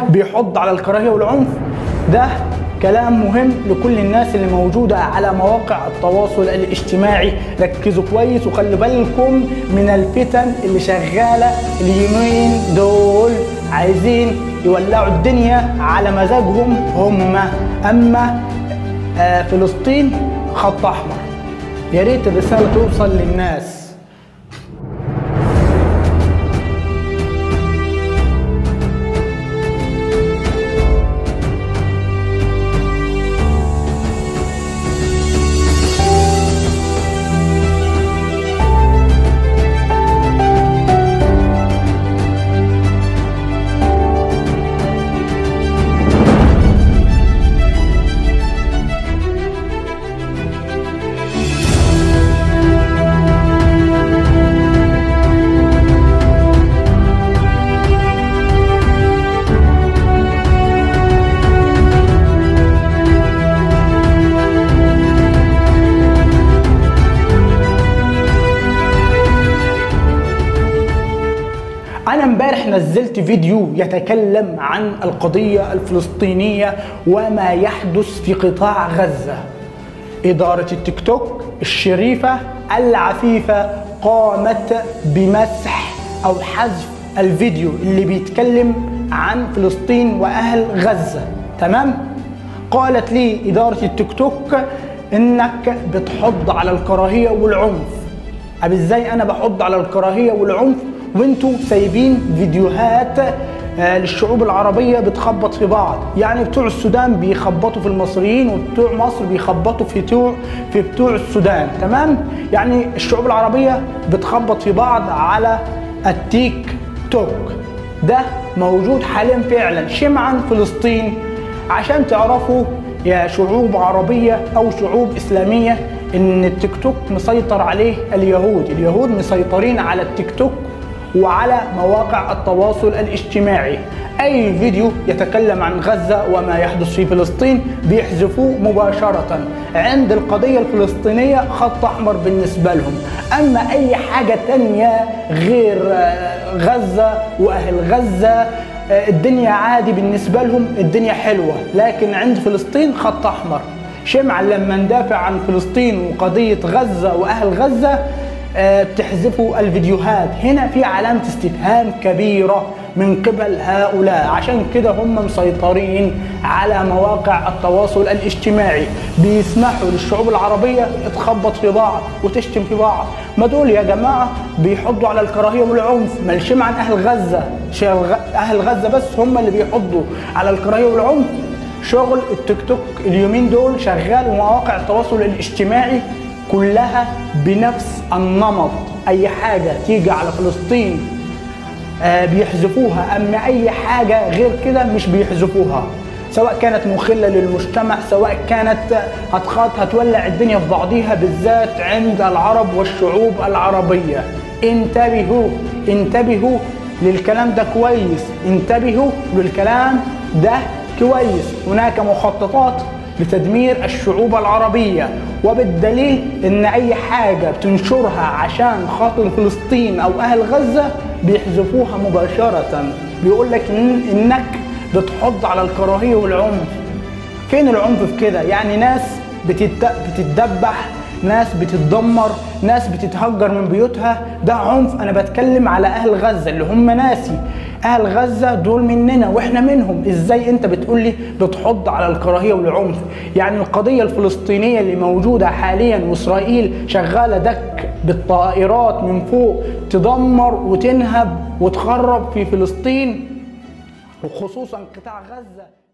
بيحض على الكراهيه والعنف ده كلام مهم لكل الناس اللي موجودة على مواقع التواصل الاجتماعي ركزوا كويس وخلي بالكم من الفتن اللي شغالة اليومين دول عايزين يولعوا الدنيا على مزاجهم هم أما آه فلسطين خط أحمر يا ريت الرسالة توصل للناس أنا امبارح نزلت فيديو يتكلم عن القضية الفلسطينية وما يحدث في قطاع غزة. إدارة التيك توك الشريفة العفيفة قامت بمسح أو حذف الفيديو اللي بيتكلم عن فلسطين وأهل غزة، تمام؟ قالت لي إدارة التيك توك إنك بتحض على الكراهية والعنف. طب إزاي أنا بحض على الكراهية والعنف وانتوا سايبين فيديوهات آه للشعوب العربية بتخبط في بعض يعني بتوع السودان بيخبطوا في المصريين وبتوع مصر بيخبطوا في بتوع في بتوع السودان تمام يعني الشعوب العربية بتخبط في بعض على التيك توك ده موجود حاليا فعلا شمعا فلسطين عشان تعرفوا يا شعوب عربية أو شعوب إسلامية إن التيك توك مسيطر عليه اليهود اليهود مسيطرين على التيك توك وعلى مواقع التواصل الاجتماعي اي فيديو يتكلم عن غزه وما يحدث في فلسطين بيحذفوه مباشره عند القضيه الفلسطينيه خط احمر بالنسبه لهم اما اي حاجه تانية غير غزه واهل غزه الدنيا عادي بالنسبه لهم الدنيا حلوه لكن عند فلسطين خط احمر شمعا لما ندافع عن فلسطين وقضيه غزه واهل غزه بتحذفوا الفيديوهات هنا في علامة استفهام كبيرة من قبل هؤلاء عشان كده هم مسيطرين على مواقع التواصل الاجتماعي بيسمحوا للشعوب العربية تخبط في بعض وتشتم في بعض ما دول يا جماعة بيحضوا على الكراهية والعنف مالشم عن أهل غزة أهل غزة بس هم اللي بيحضوا على الكراهية والعنف شغل التيك توك اليومين دول شغال ومواقع التواصل الاجتماعي كلها بنفس النمط اي حاجه تيجي على فلسطين آه بيحذفوها اما اي حاجه غير كده مش بيحذفوها سواء كانت مخله للمجتمع سواء كانت هتخاط هتولع الدنيا في بعضيها بالذات عند العرب والشعوب العربيه انتبهوا انتبهوا للكلام ده كويس انتبهوا للكلام ده كويس هناك مخططات لتدمير الشعوب العربية وبالدليل ان اي حاجة بتنشرها عشان خاطر فلسطين او اهل غزة بيحذفوها مباشرة بيقول لك إن انك بتحض على الكراهية والعنف فين العنف في كده يعني ناس بتتدبح ناس بتتدمر ناس بتتهجر من بيوتها ده عنف انا بتكلم على اهل غزة اللي هم ناسي اهل غزة دول مننا واحنا منهم ازاي انت بتقول لي بتحض على الكراهية والعنف يعني القضية الفلسطينية اللي موجودة حاليا واسرائيل شغالة دك بالطائرات من فوق تدمر وتنهب وتخرب في فلسطين وخصوصا قطاع غزة